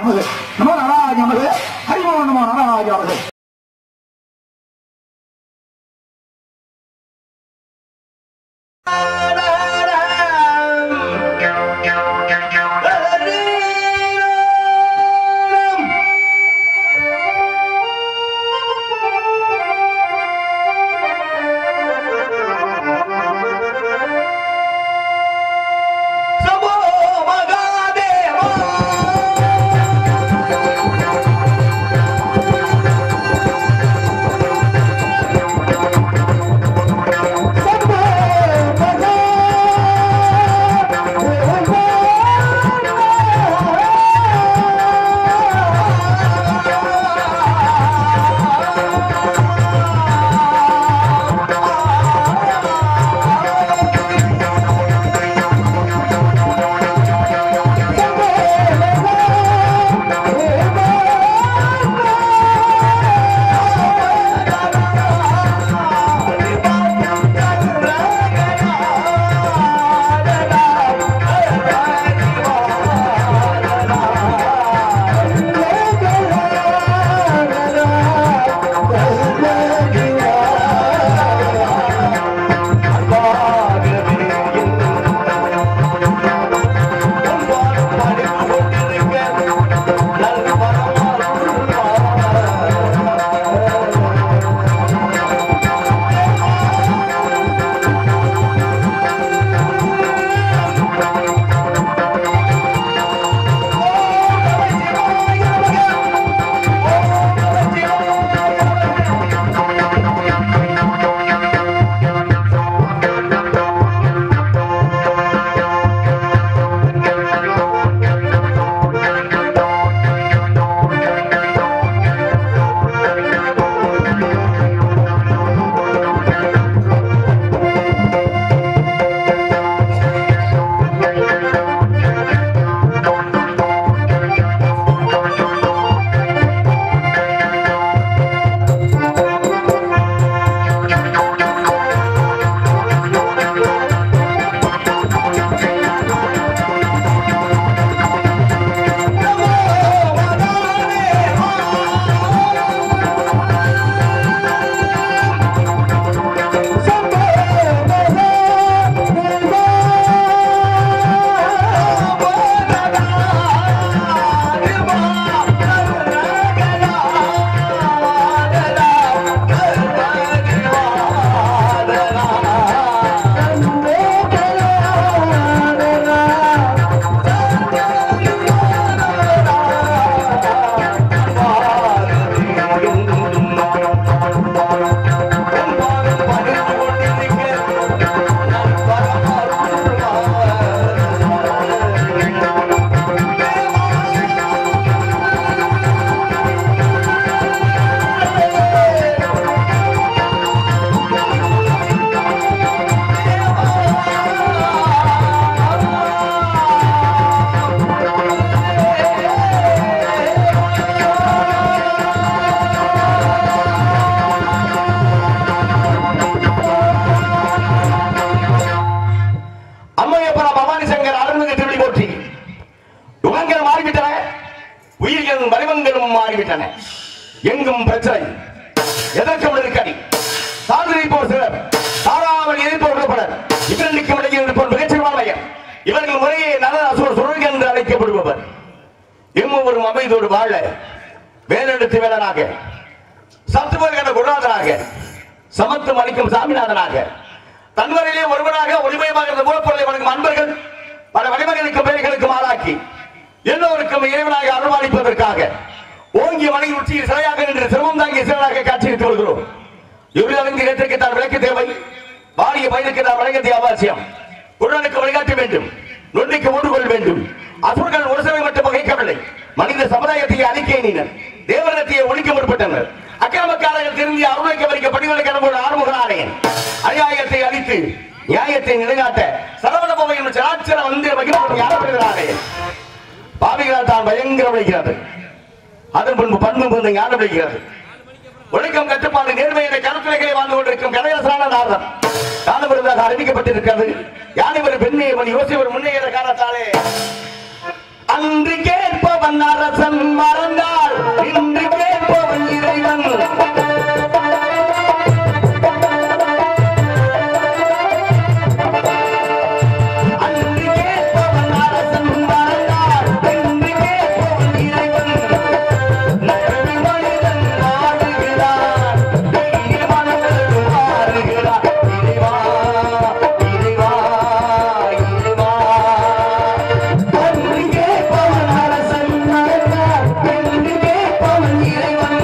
நமது நமோ நாராஜ நமது ஹரிமோ நமோ நாராஜ நமது அம்மையப்பரா பவானி சங்கர் அருள்மிகு திருவடி போற்றி யுகங்கள் மாறிவிட்டன உயிர்கள் வடிவங்களும் மாறிவிட்டன எங்கும் பிரச்சனை எதற்கும் நெருக்கடி சாதனை போர் சிலர் தாராமல் எதிர்ப்போர் பலர் இவர்களுக்கும் இடையில் இருப்போர் மிகச்சிறுவாளையர் இவர்கள் முறையே நல அசுர சுழல் என்று அழைக்கப்படுபவர் எம்மொருவரும் அமைதியோடு வாழ வேலெடுத்து வேலனாக சத்துவகன குருநாதனாக சமத்துவம் அளிக்கும் சாமிநாதனாக தன்வரையிலே ஒருவராக ஒளிமயமாக இருந்த மூலப்பொருளை வழங்கும் அன்பர்கள் பல வழிமகளுக்கும் பெயர்களுக்கும் ஆளாக்கி எல்லோருக்கும் இறைவனாக அருள்வாளிப்பதற்காக ஓங்கிய மலையின் உச்சியில் சிலையாக நின்று சிரமம் தாங்கிய சிலையாக காட்சியளித்து வருகிறோம் இருளவின் இடத்திற்கு தான் விளக்கு தேவை வாரிய பயிருக்கு தான் வழங்கத்திய அவசியம் குரலுக்கு வழிகாட்ட வேண்டும் நொண்டிக்கு ஊன்றுகொள்ள வேண்டும் அசுரர்கள் ஒரு சிலை மட்டும் வகைக்கவில்லை மனித சமுதாயத்தை அழிக்க எண்ணினர் தேவனத்தையை ஒழிக்க முற்பட்டனர் அக்கிரமக்காரர்கள் திரும்பி அருளைக்க வரிக்க படிகளுக்கு அனுபவ ஆறுமுக ஆணையன் அநியாயத்தை அழித்து நியாயத்தை நிலைநாட்ட சரவண பவையின் சராச்சர வந்து மகிழ்ச்சி யாரப்படுகிறாரே பாவிகளால் தான் பயங்கரம் விளைகிறது அதன் பின்பு பண்பு மிகுந்த ஞானம் விளைகிறது ஒழுக்கம் கட்டுப்பாடு நேர்மையான கருத்துரைகளை வாழ்ந்து கொண்டிருக்கும் கலையரசான நாதம் காலவிருதாக அறிவிக்கப்பட்டிருக்கிறது யானை ஒரு பெண்ணை ஒரு யோசி ஒரு முன்னேற காரணத்தாலே அன்று கேட்பவர் தேவன் அரசன் மறந்தால் இன்று கேட்பவன் இறைவன் அன்று கேட்பவன் அரசன் மறந்தால் இன்று கேட்பவன் இறைவன் நகரில் மனிதன் வாழுகிறான் நீர் மனதில் மாறுகிறான் இறைவா இறைவா இறைவா அன்று கேட்பவன் அரசன் மறந்தால் இன்று கேட்பவன் இறைவன்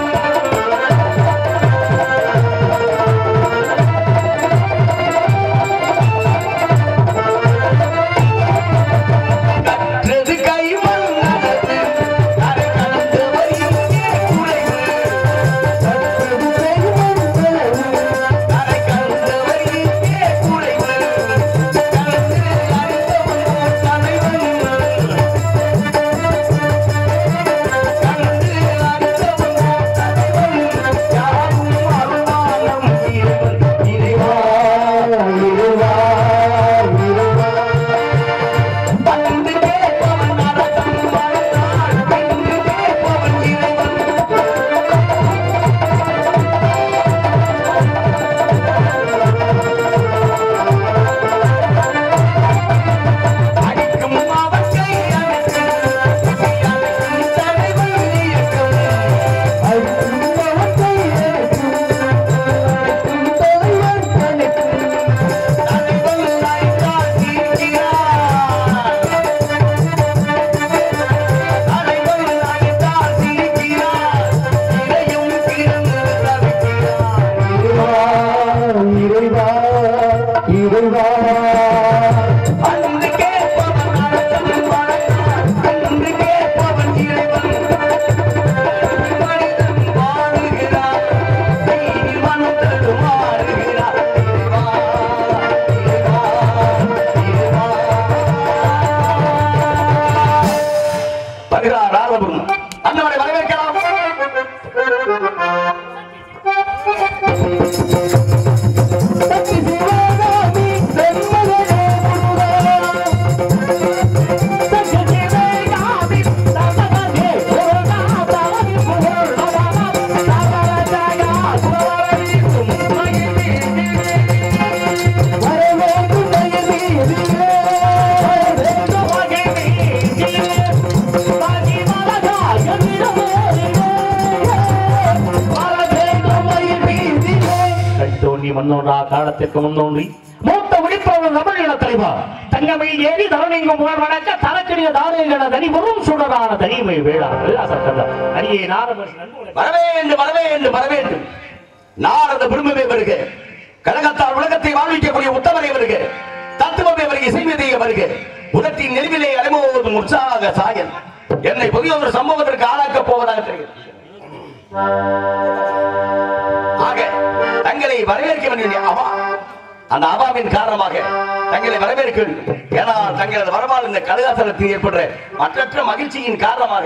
கற்றது கைவன் நடந்து கரை கலந்து வைத்தே குறைவு கற்றது கைவன் நடந்து கரை கலந்து வைத்தே குறைவு கலந்து அறிந்தவன் தலைவன் கலந்து அறிந்தவன் தலைவன் யாரும் அருளாலம் இறைவன் இறைவா இறைவா இறைவா வந்து கேட்பவன் அரசன் மறந்தால் என்று கேட்பவன் இறைவன் அடிக்கும் அவற்றை அழைக்கும் தலைவன் இயக்கம் அடிக்கும் அவற்றை அழைக்கும் தலைவன் அழைக்கும் தலைவன் நாய்க்கால் இருக்கிறார் தலைவன் நாய்க்கால் இருக்கிறார் இறையும் பிறந்து தவிக்கிறார் இறைவா இறைவா அன்று கேட்பவன் அரசன் மறந்தான் அன்று கேட்பவன் இறைவன் மனிதன் வாழுகிறான் செய்தி மனத்தது மாறுகிறான் இறைவா இறைவா இறைவா வருகிறார் ராதபுரம் அண்ணவரை வரவேற்கலாம் தோன்றி மன்னோடா காலத்திற்கு முன்னோன்றி மூத்த விழிப்புணர்வு தமிழீழ தலைவா தங்கமையில் ஏறி தரணிங்கும் புகழ் வணக்க தனக்கடிய தானியங்கள தனிபுறம் சுடரான தனிமை வேளா வெள்ளாசக்கந்த அரியே நாரபர்ஷன் வரவேண்டு வரவேண்டு வரவேண்டு நாரத விரும்பவே வருக கழகத்தால் உலகத்தை வாழ்விக்கக்கூடிய உத்தமரை வருக தத்துவமே வருக செய்வதே வருக உலகத்தின் நெருவிலே அனுபவம் உற்சாக சாயல் என்னை புதிய ஒரு சம்பவத்திற்கு ஆளாக்கப் போவதாக தெரிகிறது ஆக தங்களை வரவேற்க வேண்டிய அவா அந்த அவாவின் காரணமாக தங்களை வரவேற்க வேண்டும் ஏன்னா தங்களது வரவால் இந்த கழுகாசலத்தில் ஏற்படுற மற்றற்ற மகிழ்ச்சியின் காரணமாக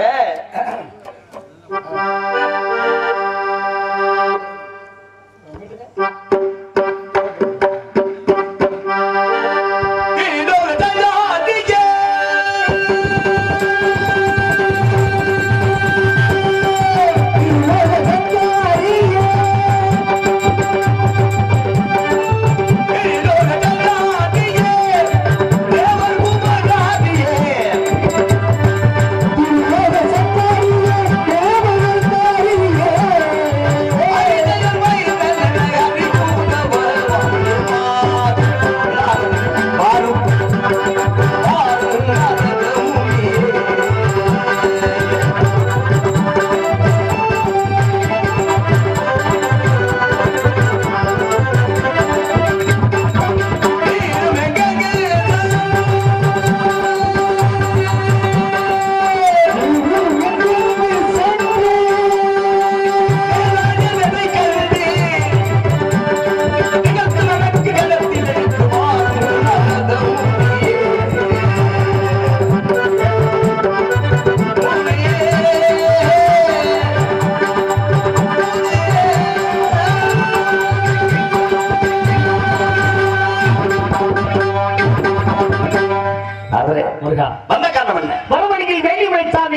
இன்னொரு தயாரிக்க இன்னொரு தயாரிக்க தேவர் உபகாரியே இன்னொரு சத்தாரியே தேவர்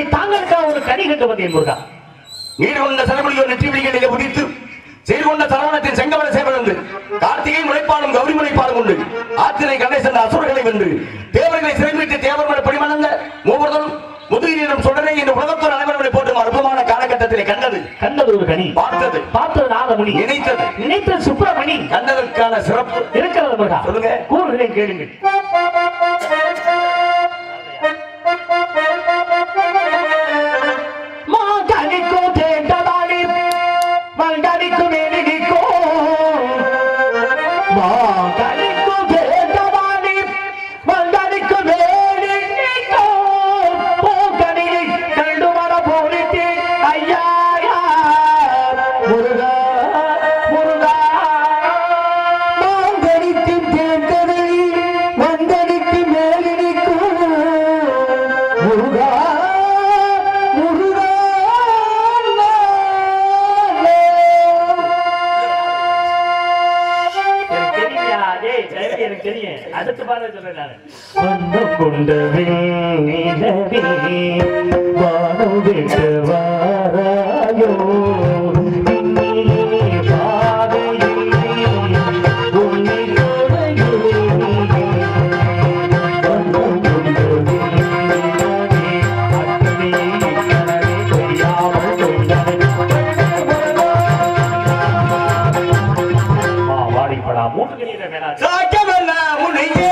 தாங்களுக்காக ஒரு கனி கட்டு வந்தேன் முருகா நீர் கொண்ட சரபடியோர் நெற்றி விழிகளிலே உதித்து சீர் கொண்ட சரவணத்தின் செங்கமல சேவலந்து கார்த்திகை முளைப்பாலும் கௌரி முளைப்பாலும் உண்டு ஆத்திரை கணேசன் அசுரர்களை வென்று தேவர்களை சிறைவிட்டு தேவர்மலை படிமணந்த மூவர்களும் முதுகிலும் சுடனை இந்த உலகத்தோர் அனைவர்களை போட்டு அற்புதமான காலகட்டத்திலே கண்டது கண்டது ஒரு கனி பார்த்தது பார்த்தது நாதமுனி நினைத்தது நினைத்தது சுப்பிரமணி கண்டதற்கான சிறப்பு இருக்கிறது முருகா சொல்லுங்க. கூறுகிறேன் கேளுங்கள் மாங்கனிக்கோ தேட்டதானி மங்கனிக்கு மேலினிக்கோ மாங்கனிக்கு தேட்டதானி மங்கனிக்கு மேலினிக்கோ பூங்கனி கண்டு மர போலிட்டு ஐயா முருகா முருகா மாங்கனிக்கும் தேர்ந்ததை மந்தனிக்கு மேலிடிக்கும் முருகா முருகா எனக்கு தெரியும்யா. ஏய், சரி, எனக்கு தெரியும். அடுத்த பாடல் சொல்றேன் நானு. வண்ணம் கொண்ட வெண்ணிலவே, வானம் விட்டு வாராயோ, விண்ணிலே பாதையிலே, உன்னை தொலையோ. வண்ணம் கொண்ட வெண்ணிலவே, அத்தனை கனவே தெரியாமல் மா வாடிப்படா மூன்று கணித வேணாச்சு சாக்கவல்ல உனையே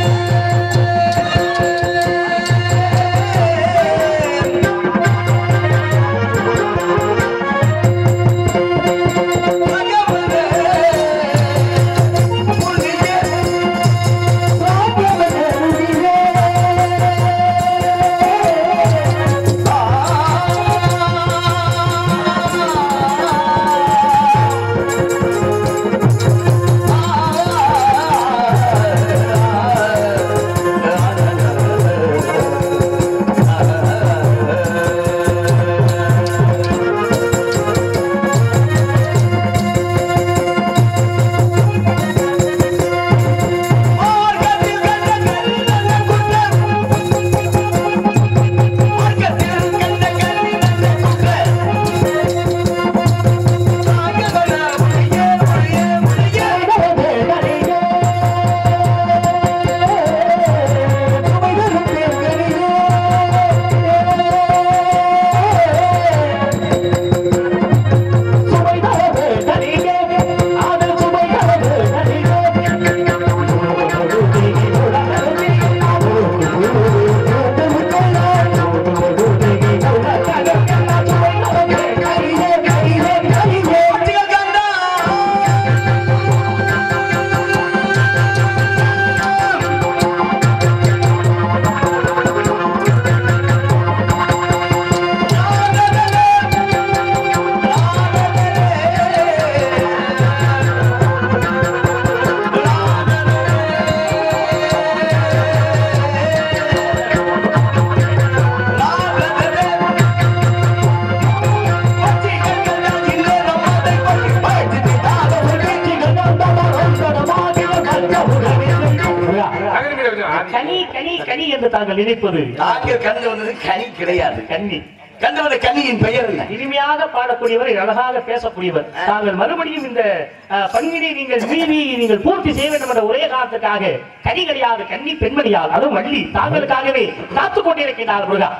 கனி கனி கனி என்று தாங்கள் நினைப்பது நாங்கள் கண்டு வந்தது கனி கிடையாது கன்னி கண்டு வந்த கனியின் பெயர் என்ன இனிமையாக பாடக்கூடியவர் அழகாக பேசக்கூடியவர் தாங்கள் மறுபடியும் இந்த அஹ், பணியினை நீங்கள் மீறி நீங்கள் பூர்த்தி செய்ய வேண்டும் என்ற ஒரே காரணத்துக்காக கனி கிடையாது கன்னி பெண்மணியால் அதுவும் வள்ளி தாங்களுக்காகவே காத்துக் கொண்டிருக்கிறார் முருகா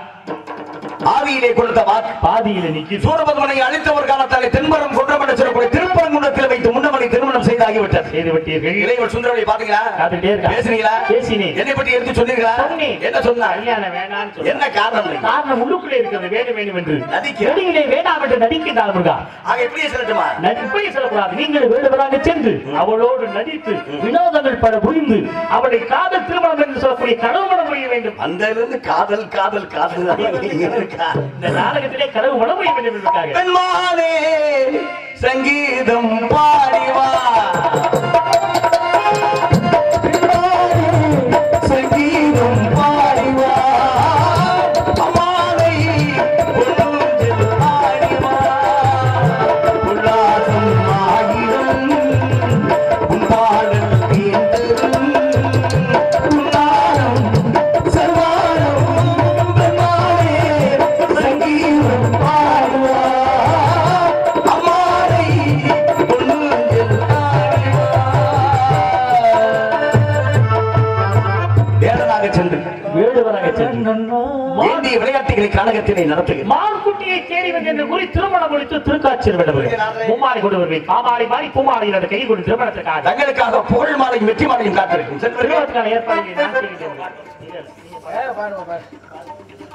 ஆவியிலே கொடுத்த வாக்கு பாதியில நிக்கி சூரபத்மனை அழித்த ஒரு காலத்தாலே தென்பரம் கொன்றப்பட சொல்லக்கூடிய திருப்பரங்குன்றத்தில் வைத்து முன்னமணி திருமணம் செய்தாகிவிட்டது செய்து விட்டீர்கள் இளையவர் சுந்தரவழி பாத்தீங்களா காத்துட்டே இருக்கா? பேசுனீங்களா பேசினேன். என்னை பற்றி எடுத்து சொன்னீங்களா சொன்னேன். என்ன சொன்னா கல்யாணம் வேணாம்னு சொன்னார். என்ன காரணம் காரணம் உள்ளுக்குள்ளே இருக்கிறது வேண்டும் வேண்டும் என்று நடிக்க. வெளியிலே வேண்டாம் என்று நடிக்கின்றார் முருகா ஆக எப்படியே சொல்லட்டுமா நடிப்பை சொல்லக்கூடாது நீங்கள் வேண்டுவதாக சென்று அவளோடு நடித்து வினோதங்கள் பல புரிந்து அவளை காதல் திருமணம் என்று சொல்லக்கூடிய கனவு மனம் புரிய வேண்டும் அந்த இருந்து காதல் காதல் காதல் தான் இருக்கா இந்த நாடகத்திலே கனவு மனம் புரிய வேண்டும் என்பதற்காக பெண்மானே சங்கீதம் பாடிவா சங்கீதம் பாடிவா அம்மானை பொன்னூஞ்சல் ஆடிவா உல்லாசம் ஆயிரம் உன் பாடல் கேட்டதும் உன்னாரம் சர்வாரம் பெண்மானே பாண்டிய விளையாட்டுகளை கழகத்திலே நடத்துகிறேன் மான்குட்டியை தேடி வந்து என்று கூறி திருமணம் முடித்து திருக்காட்சியர் விடவில்லை மும்மாரி கொண்டு வருவேன் காமாரி மாறி பூமாரியில் கை கொண்டு திருமணத்துக்காக தங்களுக்காக புகழ் மாலையும் வெற்றி மாலையும் காத்திருக்கும் செல்வர்களே திருமணத்துக்கான ஏற்பாடு நான் செய்கிறேன்.